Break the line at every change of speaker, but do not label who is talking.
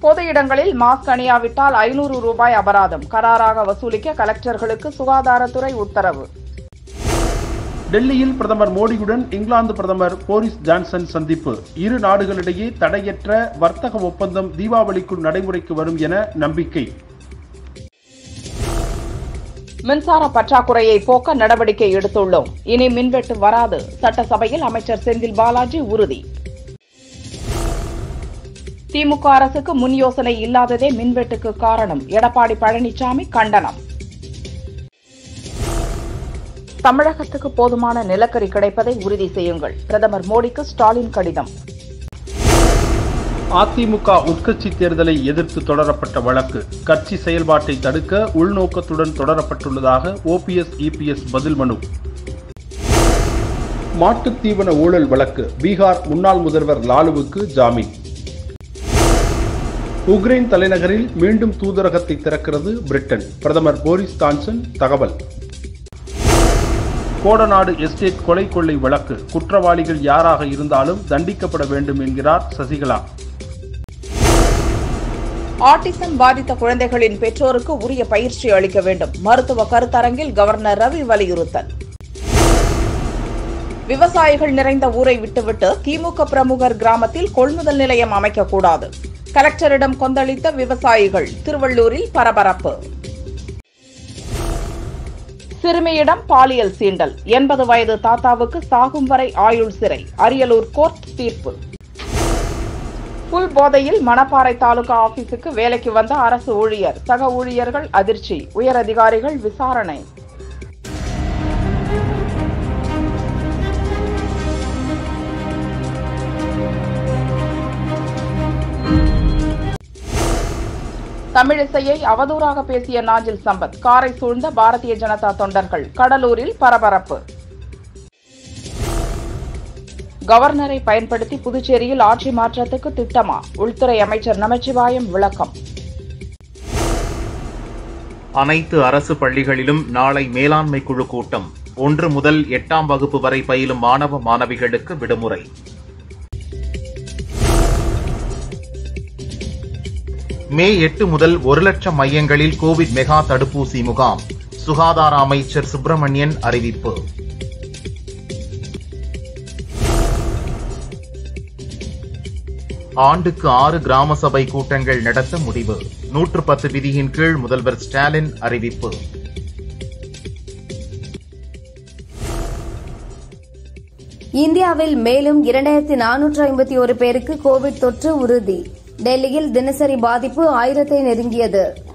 பொது இடங்களில் மாஸ்க் அணியாவிட்டால் ஐநூறு ரூபாய் அபராதம் கராராக வசூலிக்க கலெக்டர்களுக்கு சுகாதாரத்துறை உத்தரவு
டெல்லியில் பிரதமர் மோடியுடன் இங்கிலாந்து பிரதமர் போரிஸ் ஜான்சன் சந்திப்பு இரு நாடுகளிடையே தடையற்ற வர்த்தக ஒப்பந்தம் தீபாவளிக்குள் நடைமுறைக்கு வரும் என நம்பிக்கை
மின்சார பற்றாக்குறையை போக்க நடவடிக்கை எடுத்துள்ளோம் இனி மின்வெட்டு வராது சட்டசபையில் அமைச்சர் செந்தில் பாலாஜி உறுதி திமுக அரசுக்கு முன் யோசனை இல்லாததே மின்வெட்டுக்கு காரணம் எடப்பாடி பழனிசாமி கண்டனம் தமிழகத்துக்கு போதுமான நிலக்கரி கிடைப்பதை உறுதி செய்யுங்கள் பிரதமர் மோடிக்கு ஸ்டாலின் கடிதம்
அதிமுக உட்கட்சி தேர்தலை எதிர்த்து தொடரப்பட்ட வழக்கு கட்சி செயல்பாட்டை தடுக்க உள்நோக்கத்துடன் தொடரப்பட்டுள்ளதாக ஓபிஎஸ் இபிஎஸ் பதில் மனு மாட்டுத் தீவன ஊழல் வழக்கு பீகார் முன்னாள் முதல்வர் லாலுவுக்கு ஜாமீன் உக்ரைன் தலைநகரில் மீண்டும் தூதரகத்தை திறக்கிறது பிரிட்டன் பிரதமர் போரிஸ் ஜான்சன் தகவல் கோடநாடு எஸ்டேட் கொலை கொள்ளை வழக்கு குற்றவாளிகள் யாராக இருந்தாலும் தண்டிக்கப்பட வேண்டும் என்கிறார் சசிகலா
ஆட்டிசம் பாதித்த குழந்தைகளின் பெற்றோருக்கு உரிய பயிற்சி அளிக்க வேண்டும் மருத்துவ கருத்தரங்கில் கவர்னர் ரவி வலியுறுத்தல் விவசாயிகள் நிறைந்த ஊரை விட்டுவிட்டு திமுக பிரமுகர் கிராமத்தில் கொள்முதல் நிலையம் அமைக்கக்கூடாது கலெக்டரிடம் கொந்தளித்த விவசாயிகள் திருவள்ளூரில் பரபரப்பு சிறுமியிடம் பாலியல் சீண்டல் எண்பது வயது தாத்தாவுக்கு சாகும் வரை ஆயுள் சிறை அரியலூர் கோர்ட் தீர்ப்பு புல் போதையில் மணப்பாறை தாலுகா ஆபீஸுக்கு வேலைக்கு வந்த அரசு ஊழியர் சக ஊழியர்கள் அதிர்ச்சி உயர் அதிகாரிகள் விசாரணை தமிழிசையை அவதூறாக பேசிய நாஜில் சம்பத் காரை சூழ்ந்த பாரதிய ஜனதா தொண்டர்கள் கடலூரில் பரபரப்பு கவர்னரை பயன்படுத்தி புதுச்சேரியில் ஆட்சி மாற்றத்துக்கு திட்டமா உள்துறை அமைச்சர் நமச்சிவாயம் விளக்கம்
அனைத்து அரசு பள்ளிகளிலும் நாளை மேலாண்மை குழு கூட்டம் ஒன்று முதல் எட்டாம் வகுப்பு வரை பயிலும் மாணவ மாணவிகளுக்கு விடுமுறை மே எட்டு முதல் ஒரு லட்சம் மையங்களில் கோவிட் மெகா தடுப்பூசி முகாம் சுகாதார அமைச்சர் சுப்பிரமணியன் அறிவிப்பு ஆண்டுக்கு ஆறு கிராம சபை கூட்டங்கள் நடத்த முடிவு நூற்று பத்து விதியின் கீழ் முதல்வர் ஸ்டாலின் அறிவிப்பு
இந்தியாவில் மேலும் இரண்டாயிரத்தி நானூற்று ஐம்பத்தி ஒரு பேருக்கு கோவிட் தொற்று உறுதி டெல்லியில் தினசரி பாதிப்பு ஆயிரத்தை நெருங்கியது